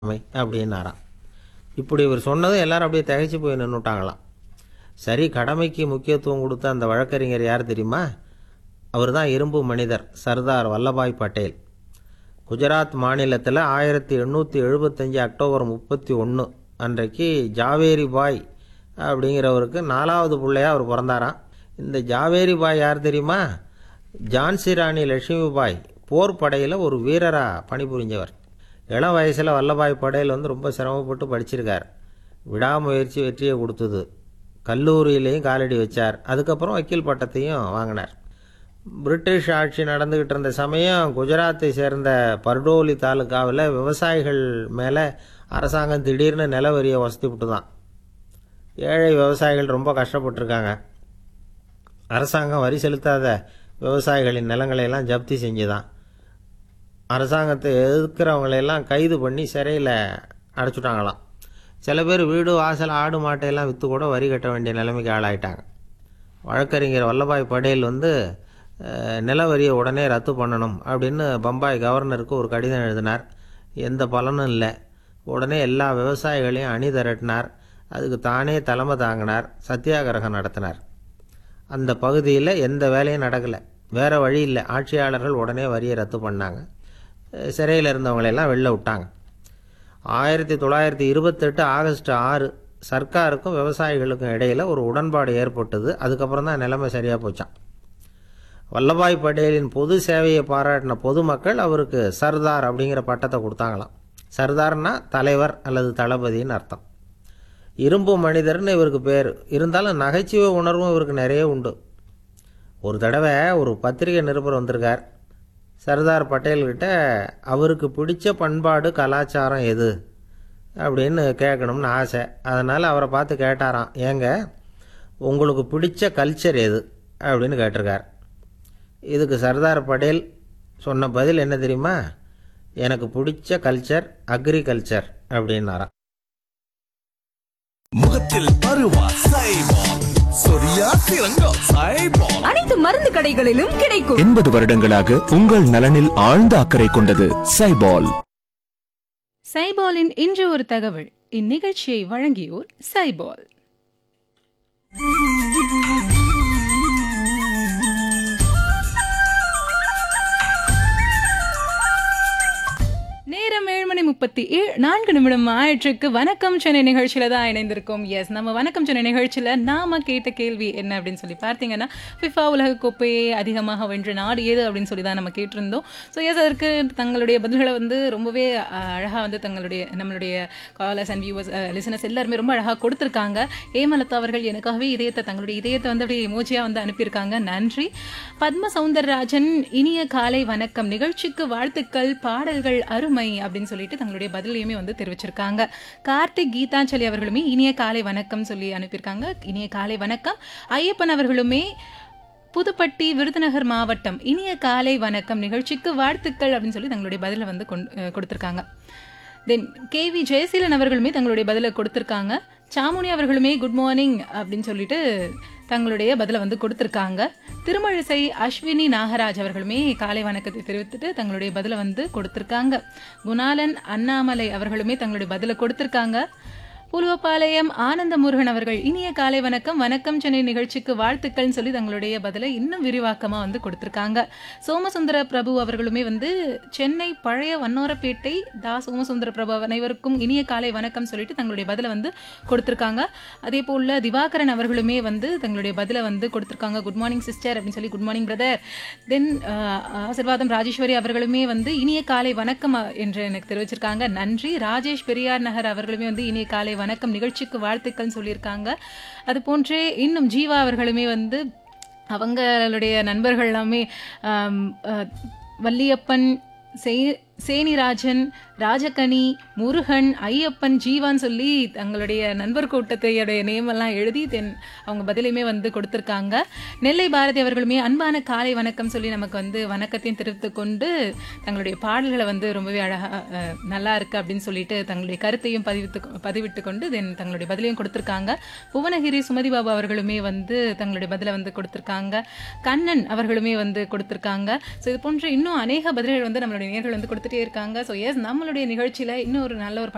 my அப்படின்னாராம் இப்படி இவர் சொன்னதும் எல்லாரும் அப்படியே திகைச்சு போய் நின்றுட்டாங்களாம் சரி கடமைக்கு முக்கியத்துவம் கொடுத்த அந்த வழக்கறிஞர் யார் தெரியுமா அவர் தான் இரும்பு மனிதர் சர்தார் வல்லபாய் பட்டேல் குஜராத் மாநிலத்தில் ஆயிரத்தி எண்ணூற்றி எழுபத்தஞ்சி அக்டோபர் முப்பத்தி ஒன்று அன்றைக்கு ஜாவேரி பாய் அப்படிங்கிறவருக்கு நாலாவது பிள்ளையா அவர் பிறந்தாராம் இந்த ஜாவேரி பாய் யார் தெரியுமா ஜான்சி ராணி லட்சுமி பாய் போர் படையில் ஒரு வீரராக பணிபுரிஞ்சவர் இளம் வயசில் வல்லபாய் படேல் வந்து ரொம்ப சிரமப்பட்டு படிச்சிருக்கார் விடாமுயற்சி வெற்றியை கொடுத்தது கல்லூரியிலையும் காலடி வச்சார் அதுக்கப்புறம் வக்கீல் பட்டத்தையும் வாங்கினார் பிரிட்டிஷ் ஆட்சி நடந்துக்கிட்டு இருந்த சமயம் குஜராத்தை சேர்ந்த பர்டோலி தாலுக்காவில் விவசாயிகள் மேலே அரசாங்கம் திடீர்னு நில வரியை வசதி விட்டு தான் ஏழை விவசாயிகள் ரொம்ப கஷ்டப்பட்டிருக்காங்க அரசாங்கம் வரி செலுத்தாத விவசாயிகளின் நிலங்களை எல்லாம் ஜப்தி செஞ்சுதான் அரசாங்கத்தை எதிர்க்கிறவங்களையெல்லாம் கைது பண்ணி சிறையில் அடைச்சுட்டாங்களாம் சில பேர் வீடு வாசல் ஆடு மாட்டையெல்லாம் விற்று கூட வரி கட்ட வேண்டிய நிலைமைக்கு ஆளாயிட்டாங்க வழக்கறிஞர் வல்லபாய் படேல் வந்து அஹ், நில வரியை உடனே ரத்து பண்ணணும் அப்படின்னு பம்பாய் கவர்னருக்கு ஒரு கடிதம் எழுதினார் எந்த பலனும் இல்லை உடனே எல்லா விவசாயிகளையும் அணி திரட்டினார் அதுக்கு தானே தலைமை தாங்கினார் சத்தியாகிரகம் நடத்தினார் அந்த பகுதியில் எந்த வேலையும் நடக்கலை வேறு வழி இல்லை ஆட்சியாளர்கள் உடனே வரியை ரத்து பண்ணாங்க அஹ் சிறையில் இருந்தவங்களையெல்லாம் வெளில விட்டாங்க ஆயிரத்தி தொள்ளாயிரத்தி இருபத்தெட்டு ஆகஸ்ட் ஆறு சர்க்காருக்கும் விவசாயிகளுக்கும் இடையில் ஒரு உடன்பாடு ஏற்பட்டது அதுக்கப்புறம் தான் நிலைமை சரியாக போச்சான் வல்லபாய் பட்டேலின் பொது சேவையை பாராட்டின பொதுமக்கள் அவருக்கு சர்தார் அப்படிங்கிற பட்டத்தை கொடுத்தாங்களாம் சர்தார்னா தலைவர் அல்லது தளபதின்னு அர்த்தம் இரும்பு மனிதர்னு இவருக்கு பேர் இருந்தாலும் நகைச்சுவை உணர்வும் இவருக்கு நிறைய உண்டு ஒரு தடவை ஒரு பத்திரிகை நிருபர் வந்திருக்கார் சர்தார் பட்டேல்கிட்ட அவருக்கு பிடிச்ச பண்பாடு கலாச்சாரம் எது அப்படின்னு கேட்கணும்னு ஆசை அதனால் அவரை பார்த்து கேட்டாராம் ஏங்க உங்களுக்கு பிடிச்ச கல்ச்சர் எது அப்படின்னு கேட்டிருக்கார் இதுக்கு சர்தார் பட்டேல் சொன்ன பதில் என்ன தெரியுமா எனக்கு பிடிச்ச கல்ச்சர் அக்ரிகல்ச்சர் அப்படின்னாராம் முகத்தில் பருவா சைபால் சொரியா திரங்கா சைபால் அனைத்து மருந்து கடைகளிலும் கிடைக்கும் எண்பது வருடங்களாக உங்கள் நலனில் ஆழ்ந்த அக்கறை கொண்டது சைபால் சைபாலின் இன்று ஒரு தகவல் இந்நிகழ்ச்சியை வழங்கியோர் சைபால் நேரம் ஏழு மணி முப்பத்தி ஏழு நான்கு நிமிடம் ஆயிற்றுக்கு வணக்கம் சென்னை நிகழ்ச்சியில தான் இணைந்திருக்கோம் எஸ் நம்ம வணக்கம் சென்னை நிகழ்ச்சியில நாம கேட்ட கேள்வி என்ன அப்படின்னு சொல்லி பார்த்தீங்கன்னா ஃபிஃபா உலக கோப்பையை அதிகமாக வென்ற நாடு எது அப்படின்னு சொல்லி தான் நம்ம கேட்டிருந்தோம் ஸோ எஸ் அதற்கு தங்களுடைய பதில்களை வந்து ரொம்பவே அஹ், அழகா வந்து தங்களுடைய நம்மளுடைய காலர்ஸ் அண்ட் வியூவர்ஸ் லிசனர்ஸ் எல்லாருமே ரொம்ப அழகா கொடுத்துருக்காங்க ஏமலதா அவர்கள் எனக்காகவே இதயத்தை தங்களுடைய இதயத்தை வந்து அப்படியே எமோஜியா வந்து அனுப்பியிருக்காங்க நன்றி பத்ம சவுந்தரராஜன் இனிய காலை வணக்கம் நிகழ்ச்சிக்கு வாழ்த்துக்கள் பாடல்கள் அருமை அப்படின்னு சொல்லிட்டு தங்களுடைய பதிலையுமே வந்து தெரிவிச்சிருக்காங்க கார்த்திக் கீதாஞ்சலி அவர்களுமே இனிய காலை வணக்கம் சொல்லி அனுப்பியிருக்காங்க இனிய காலை வணக்கம் ஐயப்பன் அவர்களுமே புதுப்பட்டி விருதுநகர் மாவட்டம் இனிய காலை வணக்கம் நிகழ்ச்சிக்கு வாழ்த்துக்கள் அப்படின்னு சொல்லி தங்களுடைய பதிலை வந்து கொண்டு- அஹ் கொடுத்திருக்காங்க தென் கேவி ஜெயசீலன் அவர்களுமே தங்களுடைய பதிலை கொடுத்திருக்காங்க சாமுனி அவர்களுமே குட் மார்னிங் அப்படின்னு சொல்லிட்டு தங்களுடைய பதிலை வந்து கொடுத்திருக்காங்க திருமழிசை அஸ்வினி நாகராஜ் அவர்களுமே காலை வணக்கத்தை தெரிவித்துட்டு தங்களுடைய பதிலை வந்து கொடுத்திருக்காங்க குணாலன் அண்ணாமலை அவர்களுமே தங்களுடைய பதிலை கொடுத்திருக்காங்க பூர்வபாளையம் ஆனந்த முருகன் அவர்கள் இனிய காலை வணக்கம் வணக்கம் சென்னை நிகழ்ச்சிக்கு வாழ்த்துக்கள்னு சொல்லி தங்களுடைய பதிலை இன்னும் விரிவாக்கமா வந்து கொடுத்திருக்காங்க சோமசுந்தர பிரபு அவர்களுமே வந்து சென்னை பழைய வண்ணோரப்பேட்டை தா சோமசுந்தர பிரபு அனைவருக்கும் இனிய காலை வணக்கம் சொல்லிட்டு தங்களுடைய பதிலை வந்து கொடுத்திருக்காங்க அதே போல திவாகரன் அவர்களுமே வந்து தங்களுடைய பதிலை வந்து கொடுத்திருக்காங்க குட் மார்னிங் சிஸ்டர் அப்படின்னு சொல்லி குட் மார்னிங் பிரதர் தென் ஆசிர்வாதம் ராஜேஸ்வரி அவர்களுமே வந்து இனிய காலை வணக்கம் அ, என்று எனக்கு தெரிவிச்சிருக்காங்க நன்றி ராஜேஷ் பெரியார் நகர் அவர்களுமே வந்து இனிய காலை வணக்கம் நிகழ்ச்சிக்கு வாழ்த்துக்கள் சொல்லியிருக்காங்க அது போன்றே இன்னும் ஜீவா அவர்களுமே வந்து அவங்களுடைய நண்பர்கள் எல்லாமே ஆம், அ, வள்ளியப்பன் சே சேனிராஜன் ராஜகனி முருகன் ஐயப்பன் ஜீவான் சொல்லி தங்களுடைய நண்பர் கூட்டத்தையுடைய நேம் எல்லாம் எழுதி தென் அவங்க பதிலையுமே வந்து கொடுத்துருக்காங்க நெல்லை பாரதி அவர்களுமே அன்பான காலை வணக்கம் சொல்லி நமக்கு வந்து வணக்கத்தையும் தெரிவித்துக் கொண்டு தங்களுடைய பாடல்களை வந்து ரொம்பவே அழகா அஹ், நல்லா இருக்கு அப்படின்னு சொல்லிட்டு தங்களுடைய கருத்தையும் பதிவித்து பதிவிட்டு கொண்டு தென் தங்களுடைய பதிலையும் கொடுத்துருக்காங்க புவனகிரி சுமதி பாபு அவர்களுமே வந்து தங்களுடைய பதிலை வந்து கொடுத்துருக்காங்க கண்ணன் அவர்களுமே வந்து கொடுத்துருக்காங்க ஸோ இது போன்ற இன்னும் அநேக பதில்கள் வந்து நம்மளுடைய நேர்கள் வந்து கொடுத்துட்டே இருக்காங்க ஸோ எஸ் நம்மளுடைய நிகழ்ச்சியில் இன்னும் ஒரு நல்ல ஒரு